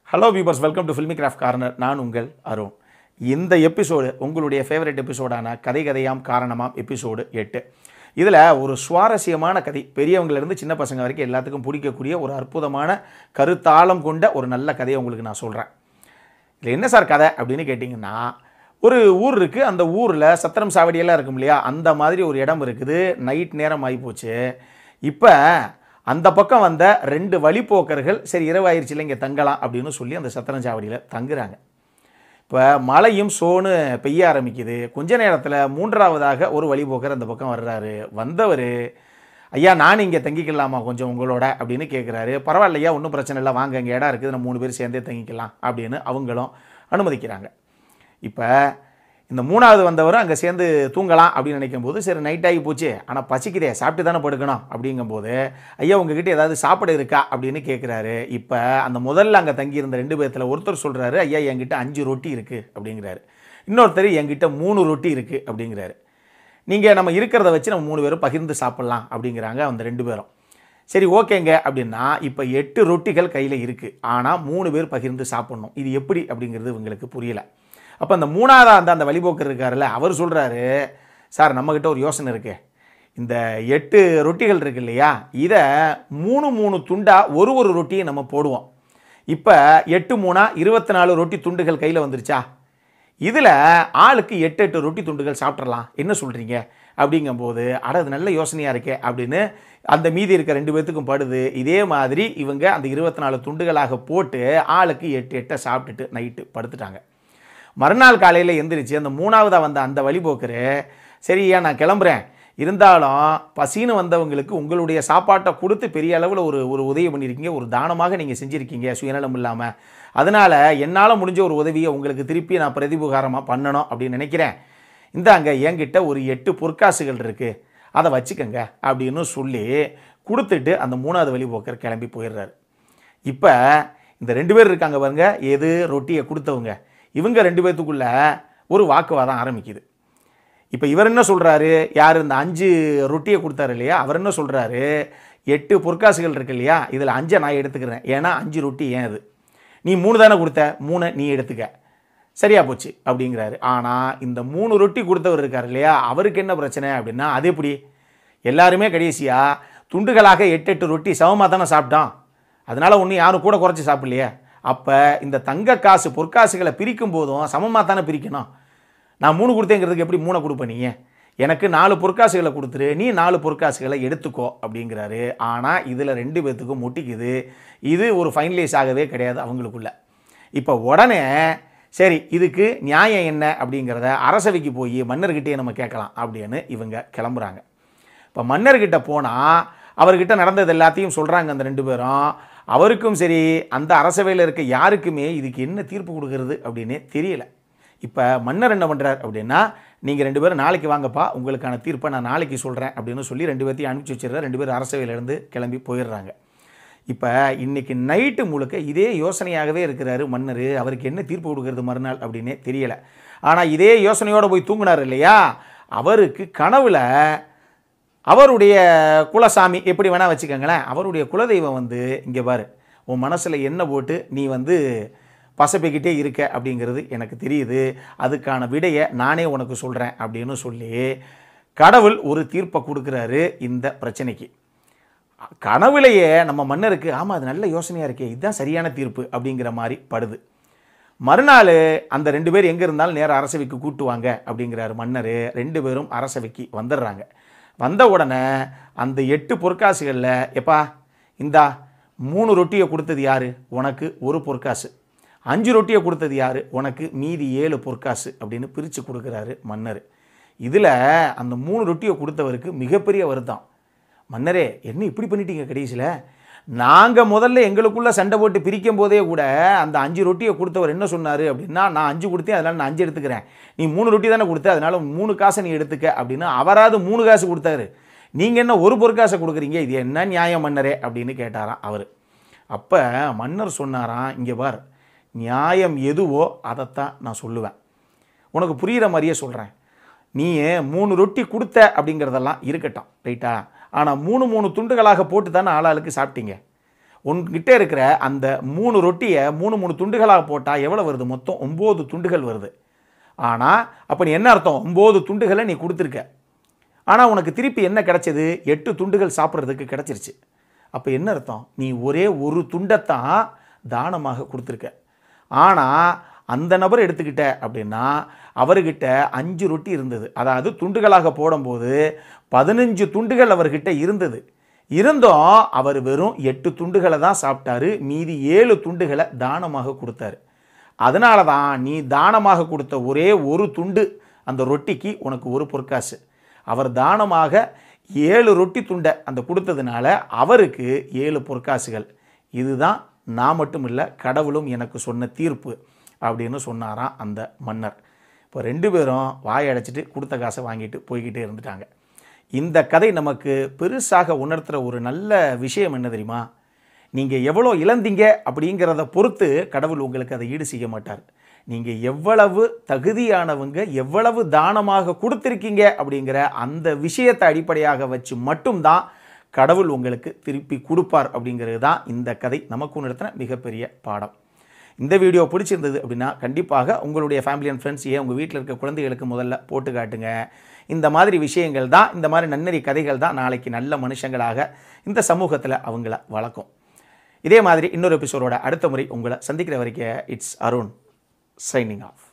hello viewers welcome to filmy craft corner நான் உங்கள் அருண் இந்த எபிசோடு உங்களுடைய ஃபேவரட் எபிசோடான கதை கதையாம் காரணமாம் எபிசோடு எட்டு இதில் ஒரு சுவாரஸ்யமான கதை பெரியவங்கலேருந்து சின்ன பசங்க வரைக்கும் எல்லாத்துக்கும் பிடிக்கக்கூடிய ஒரு அற்புதமான கருத்தாளம் கொண்ட ஒரு நல்ல கதையை உங்களுக்கு நான் சொல்கிறேன் இதில் என்ன சார் கதை அப்படின்னு கேட்டிங்கன்னா ஒரு ஊர் இருக்குது அந்த ஊரில் சத்திரம் சாவடியெல்லாம் இருக்கும் இல்லையா அந்த மாதிரி ஒரு இடம் இருக்குது நைட் நேரம் ஆகிப்போச்சு இப்போ அந்த பக்கம் வந்த ரெண்டு வழிப்போக்கர்கள் சரி இரவாயிருச்சுல இங்கே தங்கலாம் அப்படின்னு சொல்லி அந்த சத்திரம் சாவடியில் தங்குறாங்க இப்போ மழையும் சோனு பெய்ய ஆரம்பிக்குது கொஞ்ச நேரத்தில் மூன்றாவதாக ஒரு வழிபோக்கர் அந்த பக்கம் வர்றாரு வந்தவர் ஐயா நான் இங்கே தங்கிக்கலாமா கொஞ்சம் உங்களோட அப்படின்னு கேட்குறாரு பரவாயில்லையா ஒன்றும் பிரச்சனை இல்லை வாங்க இங்கே இடம் இருக்குது நம்ம மூணு பேர் சேர்ந்தே தங்கிக்கலாம் அப்படின்னு அவங்களும் அனுமதிக்கிறாங்க இப்போ இந்த மூணாவது வந்தவர் அங்கே சேர்ந்து தூங்கலாம் அப்படின்னு நினைக்கும் போது சரி நைட் ஆகி போச்சு ஆனால் பசிக்குதே சாப்பிட்டு தானே படுக்கணும் அப்படிங்கும்போது ஐயா உங்ககிட்ட ஏதாவது சாப்பிட இருக்கா அப்படின்னு கேட்குறாரு இப்போ அந்த முதல்ல அங்கே தங்கியிருந்த ரெண்டு பேர்த்தில் ஒருத்தர் சொல்கிறாரு ஐயா என்கிட்ட அஞ்சு ரொட்டி இருக்குது அப்படிங்கிறாரு இன்னொருத்தர் என்கிட்ட மூணு ரொட்டி இருக்குது அப்படிங்கிறாரு நீங்கள் நம்ம இருக்கிறத வச்சு நம்ம மூணு பேரும் பகிர்ந்து சாப்பிட்லாம் அப்படிங்கிறாங்க அந்த ரெண்டு பேரும் சரி ஓகேங்க அப்படின்னா இப்போ எட்டு ரொட்டிகள் கையில் இருக்குது ஆனால் மூணு பேர் பகிர்ந்து சாப்பிட்ணும் இது எப்படி அப்படிங்கிறது இவங்களுக்கு புரியல அப்போ அந்த மூணாவதா அந்த அந்த வழிபோக்கர் இருக்காருல்ல அவர் சொல்கிறாரு சார் நம்மக்கிட்ட ஒரு யோசனை இருக்கு இந்த எட்டு ரொட்டிகள் இருக்கு இல்லையா இதை மூணு மூணு துண்டாக ஒரு ஒரு ரொட்டியை நம்ம போடுவோம் இப்போ எட்டு மூணா இருபத்தி நாலு ரொட்டி துண்டுகள் கையில் வந்துருச்சா இதில் ஆளுக்கு எட்டு எட்டு ரொட்டி துண்டுகள் சாப்பிட்றலாம் என்ன சொல்கிறீங்க அப்படிங்கும்போது அட அது நல்ல யோசனையாக இருக்கே அப்படின்னு அந்த மீதி இருக்க ரெண்டு பேர்த்துக்கும் படுது இதே மாதிரி இவங்க அந்த இருபத்தி நாலு துண்டுகளாக போட்டு ஆளுக்கு எட்டு எட்டை சாப்பிட்டுட்டு நைட்டு படுத்துட்டாங்க மறுநாள் காலையில் எந்திரிச்சு அந்த மூணாவதாக வந்த அந்த வழிபோக்கர் சரியா நான் கிளம்புறேன் இருந்தாலும் பசின்னு வந்தவங்களுக்கு உங்களுடைய சாப்பாட்டை கொடுத்து பெரிய அளவில் ஒரு ஒரு உதவி பண்ணியிருக்கீங்க ஒரு தானமாக நீங்கள் செஞ்சுருக்கீங்க சுயநலம் இல்லாமல் அதனால் என்னால் முடிஞ்ச ஒரு உதவியை உங்களுக்கு திருப்பி நான் பிரதிபகாரமாக பண்ணணும் அப்படின்னு நினைக்கிறேன் இந்தாங்க என்கிட்ட ஒரு எட்டு பொற்காசுகள் இருக்குது அதை வச்சுக்கோங்க அப்படின்னு சொல்லி கொடுத்துட்டு அந்த மூணாவது வழிபோக்கர் கிளம்பி போயிடுறாரு இப்போ இந்த ரெண்டு பேர் இருக்காங்க பாருங்க எது ரொட்டியை கொடுத்தவங்க இவங்க ரெண்டு பேர்த்துக்குள்ள ஒரு வாக்குவாதம் ஆரம்பிக்குது இப்போ இவர் என்ன சொல்கிறாரு யார் இந்த அஞ்சு ரொட்டியை கொடுத்தாரு இல்லையா அவர் என்ன சொல்கிறாரு எட்டு பொற்காசுகள் இருக்கு இல்லையா இதில் அஞ்சை நான் எடுத்துக்கிறேன் ஏன்னா அஞ்சு ரொட்டி ஏன் அது நீ மூணு தானே கொடுத்த மூணை நீ எடுத்துக்க சரியா போச்சு அப்படிங்கிறாரு ஆனால் இந்த மூணு ரொட்டி கொடுத்தவர் இருக்கார் இல்லையா அவருக்கு என்ன பிரச்சனை அப்படின்னா அது எப்படி எல்லாருமே கடைசியாக துண்டுகளாக எட்டு எட்டு ரொட்டி சமமாக தானே சாப்பிட்டோம் அதனால் ஒன்றும் யாரும் கூட குறைச்சி சாப்பிடலையே அப்போ இந்த தங்க காசு பொற்காசுகளை பிரிக்கும் போதும் சமமாக தானே பிரிக்கணும் நான் மூணு கொடுத்தேங்கிறதுக்கு எப்படி மூணை கொடுப்ப நீ எனக்கு நாலு பொற்காசுகளை கொடுத்துரு நீ நாலு பொற்காசுகளை எடுத்துக்கோ அப்படிங்கிறாரு ஆனால் இதில் ரெண்டு பேர்த்துக்கும் முட்டிக்குது இது ஒரு ஃபைனலைஸ் ஆகவே கிடையாது அவங்களுக்குள்ள இப்போ உடனே சரி இதுக்கு நியாயம் என்ன அப்படிங்கிறத அரசவைக்கு போய் மன்னர்கிட்டயே நம்ம கேட்கலாம் அப்படின்னு இவங்க கிளம்புறாங்க இப்போ மன்னர்கிட்ட போனால் அவர்கிட்ட நடந்தது எல்லாத்தையும் சொல்கிறாங்க அந்த ரெண்டு பேரும் அவருக்கும் சரி அந்த அரசவையில் இருக்க யாருக்குமே இதுக்கு என்ன தீர்ப்பு கொடுக்கறது அப்படின்னு தெரியல இப்போ மன்னர் என்ன பண்ணுறார் அப்படின்னா நீங்கள் ரெண்டு பேரும் நாளைக்கு வாங்கப்பா உங்களுக்கான தீர்ப்பை நான் நாளைக்கு சொல்கிறேன் அப்படின்னு சொல்லி ரெண்டு பேர்த்தையும் அனுப்பிச்சி வச்சிடுறாரு ரெண்டு பேரும் அரசவையிலேருந்து கிளம்பி போயிடுறாங்க இப்போ இன்றைக்கி நைட்டு முழுக்க இதே யோசனையாகவே இருக்கிறாரு மன்னர் அவருக்கு என்ன தீர்ப்பு கொடுக்கறது மறுநாள் அப்படின்னே தெரியலை ஆனால் இதே யோசனையோடு போய் தூங்கினார் இல்லையா அவருக்கு கனவில் அவருடைய குலசாமி எப்படி வேணால் வச்சுக்கோங்களேன் அவருடைய குலதெய்வம் வந்து இங்கே பாரு உன் மனசில் என்ன போட்டு நீ வந்து பசப்பிக்கிட்டே இருக்க அப்படிங்கிறது எனக்கு தெரியுது அதுக்கான விடையை நானே உனக்கு சொல்கிறேன் அப்படின்னு சொல்லி கடவுள் ஒரு தீர்ப்பை கொடுக்குறாரு இந்த பிரச்சனைக்கு கனவுலையே நம்ம மன்னருக்கு ஆமாம் அது நல்ல யோசனையாக இருக்கே இதுதான் சரியான தீர்ப்பு அப்படிங்கிற மாதிரி படுது மறுநாள் அந்த ரெண்டு பேர் எங்கே இருந்தாலும் நேராக அரசவைக்கு கூட்டுவாங்க அப்படிங்கிறாரு மன்னர் ரெண்டு பேரும் அரசவைக்கு வந்துடுறாங்க வந்த உடனே அந்த எட்டு பொற்காசுகளில் எப்பா இந்தா மூணு ரொட்டியை கொடுத்தது யார் உனக்கு ஒரு பொற்காசு அஞ்சு ரொட்டியை கொடுத்தது யார் உனக்கு மீதி ஏழு பொற்காசு அப்படின்னு பிரித்து கொடுக்குறாரு மன்னர் இதில் அந்த மூணு ரொட்டியை கொடுத்தவருக்கு மிகப்பெரிய வருத்தம் மன்னரே என்ன இப்படி பண்ணிட்டீங்க கடைசியில் நாங்கள் முதல்ல எங்களுக்குள்ளே சண்டை போட்டு பிரிக்கும் போதே கூட அந்த அஞ்சு ரொட்டியை கொடுத்தவர் என்ன சொன்னார் அப்படின்னா நான் அஞ்சு கொடுத்தேன் அதனால் நான் அஞ்சு எடுத்துக்கிறேன் நீ மூணு ரொட்டி தானே கொடுத்த அதனால் மூணு காசை நீ எடுத்துக்க அப்படின்னு அவராது மூணு காசு கொடுத்தாரு நீங்கள் என்ன ஒரு பொற்காசை கொடுக்குறீங்க இது என்ன நியாயம் மன்னரே அப்படின்னு கேட்டாராம் அவர் அப்போ மன்னர் சொன்னாராம் இங்கே பார் நியாயம் எதுவோ அதைத்தான் நான் சொல்லுவேன் உனக்கு புரிகிற மாதிரியே சொல்கிறேன் நீ மூணு ரொட்டி கொடுத்த அப்படிங்கிறதெல்லாம் இருக்கட்டும் ரைட்டா ஆனால் மூணு மூணு துண்டுகளாக போட்டு தானே ஆளாளுக்கு சாப்பிட்டீங்க உன்கிட்ட இருக்கிற அந்த மூணு ரொட்டியை மூணு மூணு துண்டுகளாக போட்டால் எவ்வளோ வருது மொத்தம் ஒம்பது துண்டுகள் வருது ஆனால் அப்போ நீ என்ன அர்த்தம் ஒம்பது துண்டுகளை நீ கொடுத்துருக்க ஆனால் உனக்கு திருப்பி என்ன கிடைச்சது எட்டு துண்டுகள் சாப்பிட்றதுக்கு கிடைச்சிருச்சு அப்போ என்ன அர்த்தம் நீ ஒரே ஒரு துண்டைத்தான் தானமாக கொடுத்துருக்க ஆனால் அந்த நபர் எடுத்துக்கிட்ட அப்படின்னா அவர்கிட்ட அஞ்சு ரொட்டி இருந்தது அதாவது துண்டுகளாக போடும்போது பதினஞ்சு துண்டுகள் அவர்கிட்ட இருந்தது இருந்தும் அவர் வெறும் எட்டு துண்டுகளை தான் சாப்பிட்டாரு மீதி ஏழு துண்டுகளை தானமாக கொடுத்தாரு அதனால தான் நீ தானமாக கொடுத்த ஒரே ஒரு துண்டு அந்த ரொட்டிக்கு உனக்கு ஒரு பொற்காசு அவர் தானமாக ஏழு ரொட்டி துண்டை அந்த கொடுத்ததுனால அவருக்கு ஏழு பொற்காசுகள் இதுதான் நான் மட்டும் இல்லை கடவுளும் எனக்கு சொன்ன தீர்ப்பு அப்படின்னு சொன்னாராம் அந்த மன்னர் இப்போ ரெண்டு பேரும் வாய் அடைச்சிட்டு கொடுத்த காசை வாங்கிட்டு போய்கிட்டே இருந்துட்டாங்க இந்த கதை நமக்கு பெருசாக உணர்த்துகிற ஒரு நல்ல விஷயம் என்ன தெரியுமா நீங்கள் எவ்வளோ இழந்தீங்க அப்படிங்கிறத பொறுத்து கடவுள் உங்களுக்கு அதை ஈடு செய்ய மாட்டார் நீங்கள் எவ்வளவு தகுதியானவங்க எவ்வளவு தானமாக கொடுத்துருக்கீங்க அப்படிங்கிற அந்த விஷயத்தை அடிப்படையாக வச்சு மட்டும்தான் கடவுள் உங்களுக்கு திருப்பி கொடுப்பார் அப்படிங்கிறது தான் இந்த கதை நமக்கு உணர்த்தின மிகப்பெரிய பாடம் இந்த வீடியோ பிடிச்சிருந்தது அப்படின்னா கண்டிப்பாக உங்களுடைய ஃபேமிலி அண்ட் ஃப்ரெண்ட்ஸ் ஏன் உங்கள் வீட்டில் இருக்க குழந்தைகளுக்கு முதல்ல போட்டு காட்டுங்க இந்த மாதிரி விஷயங்கள் தான் இந்த மாதிரி நன்னறி கதைகள் தான் நாளைக்கு நல்ல மனுஷங்களாக இந்த சமூகத்தில் அவங்கள வளர்க்கும் இதே மாதிரி இன்னொரு எபிசோடோட அடுத்த முறை உங்களை சந்திக்கிற வரைக்கும் இட்ஸ் அருண் சைனிங் ஆஃப்